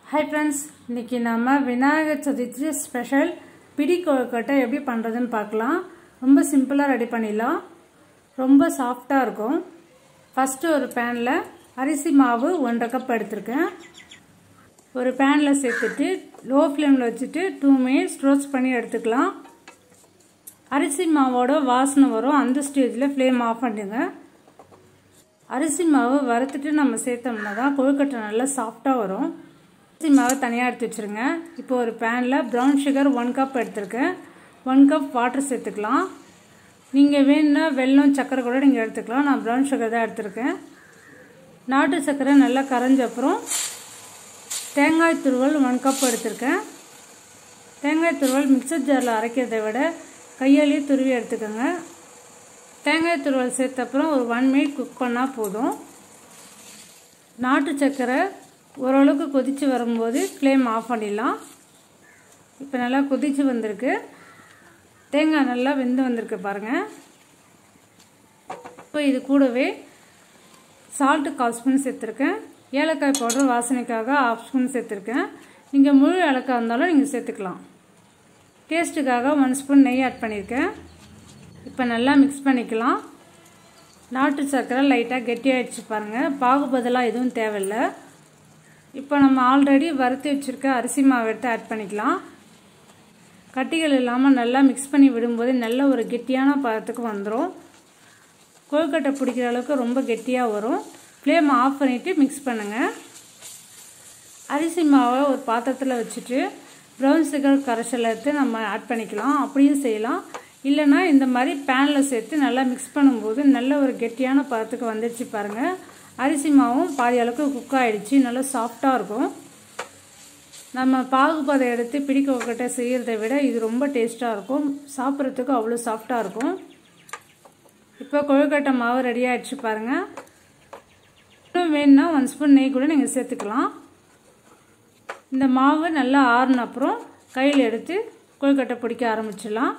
hi friends இன்றைக்கி நம்ம Vinayagar Chaturthi special பிடி கொழுக்கட்டை எப்படி பண்ணுறதுன்னு பார்க்கலாம் ரொம்ப சிம்பிளாக ரெடி பண்ணிடலாம் ரொம்ப சாஃப்டாக இருக்கும் ஃபஸ்ட்டு ஒரு பேனில் அரிசி மாவு ஒன்றரை கப் எடுத்திருக்கேன் ஒரு பேனில் சேர்த்துட்டு லோ ஃப்ளேமில் வச்சுட்டு டூ மினிட்ஸ் ரோஸ்ட் பண்ணி எடுத்துக்கலாம் அரிசி மாவோட வாசனை வரும் அந்த ஸ்டேஜில் ஃப்ளேம் ஆஃப் பண்ணிடுங்க அரிசி மாவு வறுத்துட்டு நம்ம சேர்த்தோம்னா தான் கொழுக்கட்டை நல்லா சாஃப்டாக வரும் அரிசி மாவை தனியாக எடுத்து வச்சுருங்க இப்போ ஒரு பேனில் ப்ரௌன் சுகர் ஒன் கப் எடுத்திருக்கேன் ஒன் கப் வாட்டர் சேர்த்துக்கலாம் நீங்கள் வேணும்னா வெல்லம் சக்கரை கூட நீங்கள் எடுத்துக்கலாம் நான் ப்ரௌன் சுகர் தான் எடுத்திருக்கேன் நாட்டு சக்கரை நல்லா கரைஞ்ச அப்புறம் தேங்காய் துருவல் ஒன் கப் எடுத்திருக்கேன் தேங்காய் துருவல் மிக்சர் ஜாரில் அரைக்கிறதை விட கையாலேயே துருவி எடுத்துக்கோங்க தேங்காய் துருவல் சேர்த்த அப்புறம் ஒரு ஒன் மினிட் குக் பண்ணால் போதும் நாட்டு சக்கரை ஓரளவுக்கு கொதித்து வரும்போது ஃப்ளேம் ஆஃப் பண்ணிடலாம் இப்போ நல்லா கொதித்து வந்திருக்கு தேங்காய் நல்லா வெந்து வந்திருக்கு பாருங்கள் இப்போ இது கூடவே சால்ட்டு கால் ஸ்பூன் சேர்த்துருக்கேன் ஏலக்காய் பவுடர் வாசனைக்காக ஆஃப் ஸ்பூன் சேர்த்துருக்கேன் நீங்கள் முழு ஏலக்காய் இருந்தாலும் நீங்கள் சேர்த்துக்கலாம் டேஸ்ட்டுக்காக ஒன் ஸ்பூன் நெய் ஆட் பண்ணியிருக்கேன் இப்போ நல்லா மிக்ஸ் பண்ணிக்கலாம் நாட்டு சர்க்கரை லைட்டாக கெட்டியாகிடுச்சு பாருங்கள் பாகு பதிலாக எதுவும் தேவையில்லை இப்போ நம்ம ஆல்ரெடி வறுத்து வச்சுருக்க அரிசி மாவு எடுத்து ஆட் பண்ணிக்கலாம் கட்டிகள் இல்லாமல் நல்லா மிக்ஸ் பண்ணி விடும்போது நல்ல ஒரு கெட்டியான பதத்துக்கு வந்துடும் கொழுக்கட்டை பிடிக்கிற அளவுக்கு ரொம்ப கெட்டியாக வரும் ஃப்ளேம் ஆஃப் பண்ணிவிட்டு மிக்ஸ் பண்ணுங்கள் அரிசி மாவை ஒரு பாத்திரத்தில் வச்சுட்டு ப்ரௌன் சுகர் கரைசல் எடுத்து நம்ம ஆட் பண்ணிக்கலாம் அப்படியும் செய்யலாம் இல்லைனா இந்த மாதிரி பேனில் சேர்த்து நல்லா மிக்ஸ் பண்ணும்போது நல்ல ஒரு கெட்டியான பதத்துக்கு வந்துடுச்சு பாருங்கள் அரிசி மாவும் பாதி அளவுக்கு குக் ஆகிடுச்சு நல்லா சாஃப்டாக இருக்கும் நம்ம பாகுபதம் எடுத்து பிடிக்க கொக்கட்டை செய்கிறத விட இது ரொம்ப டேஸ்ட்டாக இருக்கும் சாப்பிட்றதுக்கு அவ்வளோ சாஃப்டாக இருக்கும் இப்போ கொழுக்கட்டை மாவு ரெடி ஆகிடுச்சு பாருங்கள் இன்னும் வேணும்னா ஒன் ஸ்பூன் நெய் கூட நீங்கள் சேர்த்துக்கலாம் இந்த மாவு நல்லா ஆறுன அப்புறம் கையில் எடுத்து கொழுக்கட்டை பிடிக்க ஆரம்பிச்சிடலாம்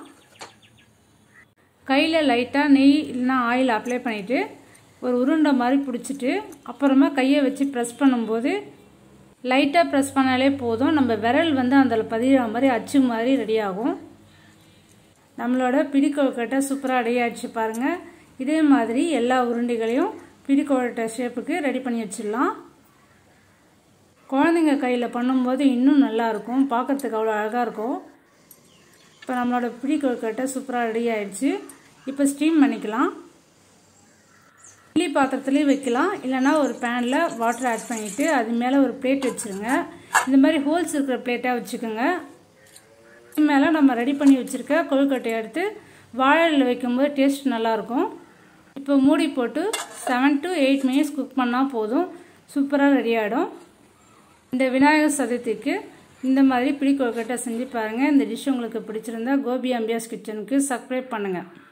கையில் லைட்டாக நெய் இல்லைனா ஆயில் அப்ளை பண்ணிவிட்டு ஒரு உருண்டை மாதிரி பிடிச்சிட்டு அப்புறமா கையை வச்சு ப்ரெஸ் பண்ணும்போது லைட்டாக ப்ரெஸ் பண்ணாலே போதும் நம்ம விரல் வந்து அதில் பதிகிற மாதிரி அச்சு மாதிரி ரெடி ஆகும் நம்மளோட பிடிக்கொழுக்கட்டை சூப்பராக ரெடி ஆகிடுச்சு பாருங்கள் இதே மாதிரி எல்லா உருண்டைகளையும் பிடிக்கொழுக்கட்டை ஷேப்புக்கு ரெடி பண்ணி வச்சிடலாம் குழந்தைங்க கையில் பண்ணும்போது இன்னும் நல்லாயிருக்கும் பார்க்குறதுக்கு அவ்வளோ அழகாக இருக்கும் இப்போ நம்மளோட பிடி கொழுக்கட்டை சூப்பராக ரெடி ஆகிடுச்சு இப்போ ஸ்டீம் பண்ணிக்கலாம் இட்லி பாத்திரத்துலேயும் வைக்கலாம் இல்லைனா ஒரு பேனில் வாட்டர் ஆட் பண்ணிவிட்டு அது மேலே ஒரு பிளேட் வச்சுருங்க இந்த மாதிரி ஹோல்ஸ் இருக்கிற பிளேட்டாக வச்சுக்கோங்க இது மேலே நம்ம ரெடி பண்ணி வச்சுருக்க கொழுக்கட்டையை எடுத்து வாழையில் வைக்கும்போது டேஸ்ட் நல்லாயிருக்கும் இப்போ மூடி போட்டு seven to eight minutes cook பண்ணால் போதும் சூப்பராக ரெடி ஆகிடும் இந்த விநாயகர் சதுர்த்திக்கு இந்த மாதிரி பிடி கொழுக்கட்டை செஞ்சு பாருங்கள் இந்த டிஷ் உங்களுக்கு பிடிச்சிருந்தா கோபி அம்பியாஸ் கிச்சனுக்கு சப்ஸ்கிரைப் பண்ணுங்கள்